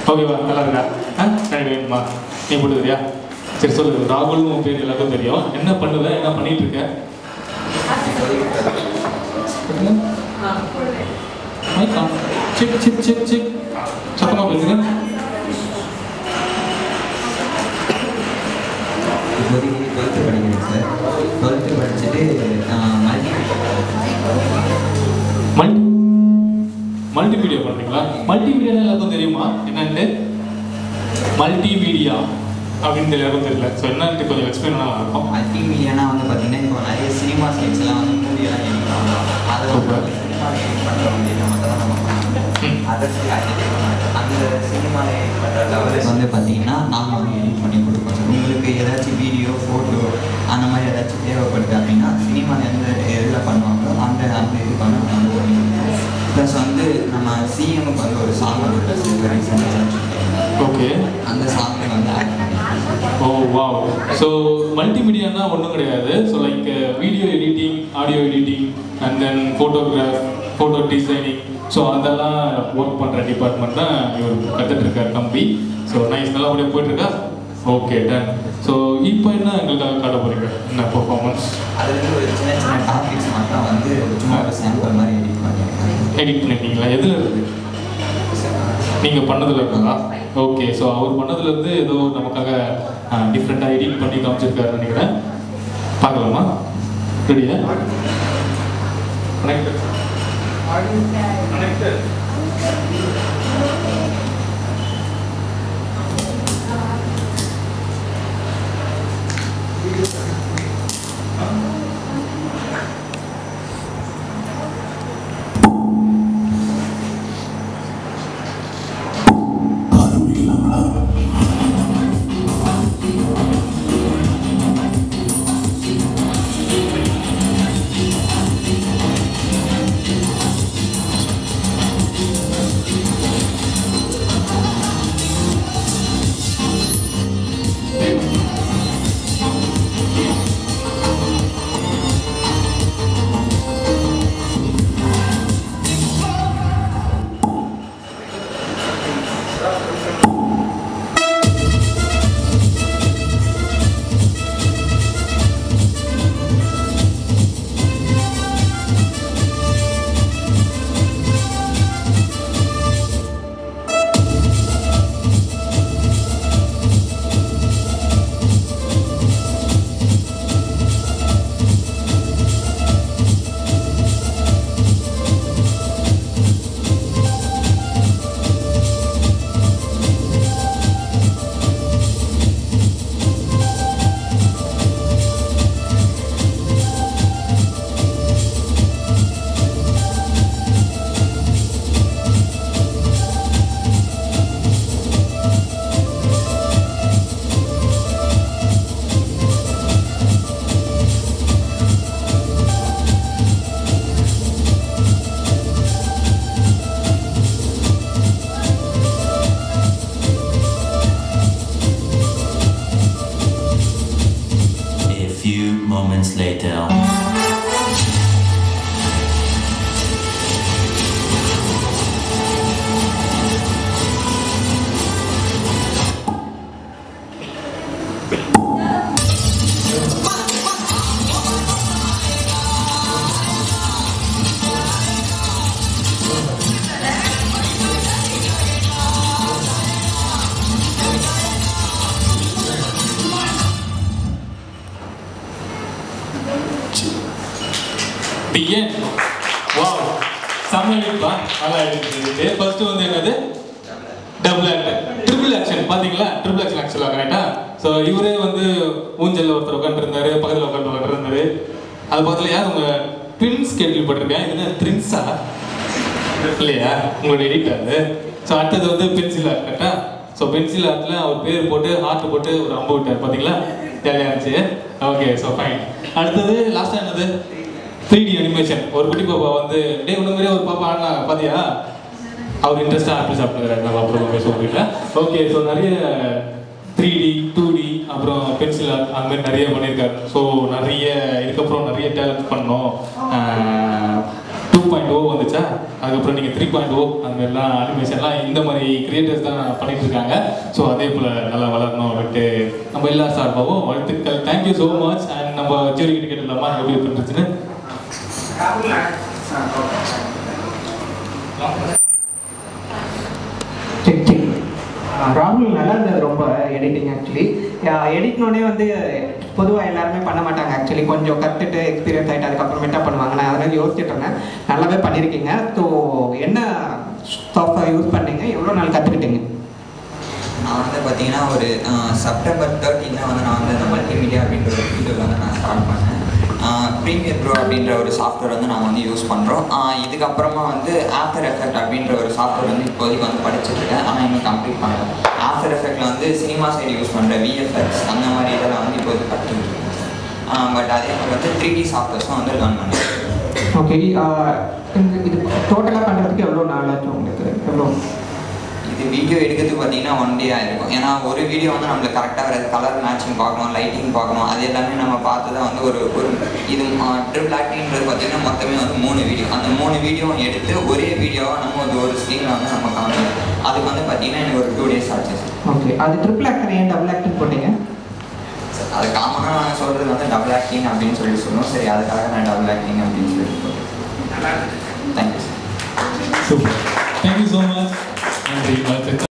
ஓகேவா நல்லா இருக்கா ஆ எனக்கு வேணுமா நீ போட்டுக்கிறியா சரி சொல்லு ராகுல் உன் பேர் எல்லாருக்கும் தெரியும் என்ன பண்ணுவ என்ன பண்ணிட்டு இருக்க mike on. Check check check check சத்தமா பேசுங்க இப்போதைக்கு டுவெல்த்து படிக்கிறேன் சார் டுவெல்த்து படிச்சுட்டு நான் மல்டி மல்டி மல்டிமீடியா பண்றீங்களா மல்டிமீடியா எல்லாருக்கும் தெரியுமா என்னன்னு மல்டிமீடியா அப்படின்னு எல்லாருக்கும் தெரியல ஸோ என்னன்ட்டு கொஞ்சம் எக்ஸ்பிளைன் பண்ணா நல்லா இருக்கும் மல்டி மீடியானா வந்து பார்த்தீங்கன்னா இப்போ நிறைய சினிமா சைட்ஸ்லாம் வந்து மூவியெல்லாம் எடிட் பண்ணுவாங்க அதை வந்து சினிமா எடிட் பண்ணுறவங்க இதை மட்டும் தான் நம்ம பண்ணணும் அதற்கு அந்த சினிமா எடிட் பண்ணுற லெவலுக்கு வந்து பார்த்தீங்கன்னா நாங்கள் வந்து எடிட் பண்ணி கொடுப்போம் சார் உங்களுக்கு ஏதாச்சும் வீடியோ ஃபோட்டோ அந்த மாதிரி ஏதாச்சும் தேவைப்படுது அப்படின்னா சினிமா எந்த இதில் பண்ணுவாங்களோ அந்த அந்த இது பண்ண நம்ம பண்ணி ப்ளஸ் வந்து நம்ம சிஎம்க்கு வந்து ஒரு சாங் வந்து இப்போ ரீசெண்டாக ஓகே அந்த சாங்கை வந்து ஆக்ட் பண்ணியிருக்கோம் ஓ வாவ் ஸோ மல்டிமீடியானா ஒன்றும் கிடையாது so like video editing audio editing and then photograph photo designing so அதெல்லாம் ஒர்க் பண்ணுற டிபார்ட்மெண்ட் தான் இவர் கற்றுட்டு இருக்கார் தம்பி ஸோ நைஸ் நல்லா அப்படியே போயிட்டுருக்கா ஓகே டன் ஸோ இப்போ என்ன எங்களுக்காக காட்ட போறீங்க என்ன பெர்ஃபார்மன்ஸ் அதுல இருந்து ஒரு சின்ன சின்ன டாபிக்ஸ் மட்டும் வந்து சும்மா ஒரு சாம்பிள் மாதிரி எடிட் பண்ணியிருக்கேன் எடிட் பண்ணிருக்கீங்களா எதில் இருந்து நீங்கள் பண்ணதில் இருக்குங்களா ஓகே ஸோ அவர் பண்ணதுல இருந்து ஏதோ நமக்காக டிஃப்ரெண்ட்டாக எடிட் பண்ணி காமிச்சிருக்காருன்னு நினைக்கிறேன் பார்க்கலாமா ரெடியா connect A few moments later. The end wow செம்ம எடிட்பா நல்லா எடிட் ஃபர்ஸ்ட் வந்து என்னது டபுள் ஆக்ஷன் ட்ரிபிள் ஆக்ஷன் பாத்தீங்களா ட்ரிபிள் ஆக்ஷன் ஆக்சுவலாக கரெக்டா ஸோ இவரே வந்து ஊஞ்சல்ல ஒருத்தர் உட்காந்துருந்தாரு பக்கத்தில் உட்காந்து உட்காந்துருந்தாரு அது பக்கத்தில் யார் உங்க ட்வின்ஸ் கேள்விப்பட்டிருக்கேன் இது என்ன ட்ரின்ஸா இல்லையா உங்களோட எடிட் அது ஸோ அடுத்தது வந்து பென்சில் ஆர்ட் கரெக்டா ஸோ பென்சில் ஆர்ட்டில் அவர் பேர் போட்டு ஹார்ட் போட்டு ஒரு அம்பு விட்டார் பார்த்தீங்களா ஜாலியாக இருந்துச்சு ஓகே ஸோ ஃபைன் அடுத்தது லாஸ்ட்டாக என்னது த்ரீ டி அனிமேஷன் ஒரு குட்டி பாப்பா வந்து டே உன்ன மாதிரியே ஒரு பாப்பா ஆடினாங்க பாத்தியா அவர் இன்ட்ரெஸ்டாக ஆப்பிள் சாப்பிட்டுக்கிறாரு நம்ம அப்புறம் பேச முடியல ஓகே ஸோ நிறைய த்ரீ டி டூ டி அப்புறம் பென்சில் ஆர்ட் அந்த மாதிரி நிறைய பண்ணியிருக்காரு ஸோ நிறைய இதுக்கப்புறம் நிறைய டேலண்ட் பண்ணோம் டூ பாயிண்ட் ஓ வந்துச்சா அதுக்கப்புறம் நீங்கள் த்ரீ பாயிண்ட் ஓ அந்த மாதிரிலாம் அனிமேஷன்லாம் இந்த மாதிரி கிரியேட்டர்ஸ் தான் பண்ணிட்டு இருக்காங்க ஸோ அதே போல் நல்லா வளரணும் அப்படின்ட்டு நம்ம எல்லா சார்பாகவும் வாழ்த்துக்கள் தேங்க்யூ ஸோ மச் அண்ட் நம்ம ஜூரி கிட்ட கேட்டுலாமா எப்படி பண்ணுறதுன்னு செக் செக் ராகுல் நல்லா இருந்தது ரொம்ப எடிட்டிங் ஆக்சுவலி எடிட்னோடனே வந்து பொதுவாக எல்லாருமே பண்ண மாட்டாங்க ஆக்சுவலி கொஞ்சம் கற்றுட்டு எக்ஸ்பீரியன்ஸ் ஆகிட்டு அதுக்கப்புறமேட்டா பண்ணுவாங்க நான் அதெல்லாம் யோசிச்சுட்டு இருந்தேன் நல்லாவே பண்ணியிருக்கீங்க ஸோ என்ன சாஃப்ட்வேர் யூஸ் பண்ணீங்க எவ்வளோ நாள் கற்றுக்கிட்டீங்க நான் வந்து பார்த்தீங்கன்னா ஒரு அஹ், செப்டம்பர் தேர்ட்டீனில் வந்து நான் வந்து இந்த மல்டிமீடியா அப்படின்ற ஒரு ஃபீல்டில் வந்து நான் ஸ்டார்ட் பண்ணேன் ப்ரீமியர் ப்ரோ அப்படின்ற ஒரு சாஃப்ட்வேர் வந்து நாங்கள் வந்து யூஸ் பண்ணுறோம் இதுக்கப்புறமா வந்து ஆஃப்டர் எஃபெக்ட் அப்படின்ற ஒரு சாஃப்ட்வேர் வந்து இப்போதைக்கு வந்து படிச்சுட்டு இருக்கேன் ஆனால் இன்னும் கம்ப்ளீட் பண்ணல ஆஃப்டர் எஃபெக்டில் வந்து சினிமா சைடு யூஸ் பண்ணுற விஎஃப்எக்ஸ் அந்த மாதிரி இதெல்லாம் வந்து இப்போதைக்கு கற்றுக்கிட்டு இருக்கேன் பட் அதே மாதிரி வந்து த்ரீ டி சாஃப்ட்வேர்ஸும் வந்து லேர்ன் பண்ணுறேன் ஓகே இது டோட்டலாக பண்ணுறதுக்கு எவ்வளோ நாள் ஆச்சு உங்களுக்கு எவ்வளோ இது வீடியோ எடுக்கிறதுக்கு பார்த்தீங்கன்னா ஒன் டே ஆயிருக்கும் ஏன்னா ஒரு வீடியோ வந்து நம்மளுக்கு கரெக்டாக வராது கலர் மேட்சிங் பார்க்கணும் லைட்டிங் பார்க்கணும் அது எல்லாமே நம்ம பார்த்து தான் வந்து ஒரு ஒரு இது ட்ரிபிள் ஆக்டிங்கிறது பார்த்தீங்கன்னா மொத்தமே வந்து மூணு வீடியோ அந்த மூணு வீடியோ எடுத்து ஒரே வீடியோவாக நம்ம வந்து ஒரு ஸ்க்ரீனில் வந்து நம்ம காமிக்கணும் அதுக்கு வந்து பார்த்தீங்கன்னா எனக்கு ஒரு டூ டேஸ் ஆச்சு ஓகே அது ட்ரிபிள் ஆக்டர் ஏன் டபுள் ஆக்டர் போட்டீங்க அது காமனாக நாங்கள் சொல்கிறது வந்து டபுள் ஆக்டிங் அப்படின்னு சொல்லி சொல்லுவோம் சரி அதுக்காக நான் டபுள் ஆக்டிங் அப்படின்னு சொல்லி போட்டேன் thank you sir super thank you so much நன்றி வாழ்த்துக்கள்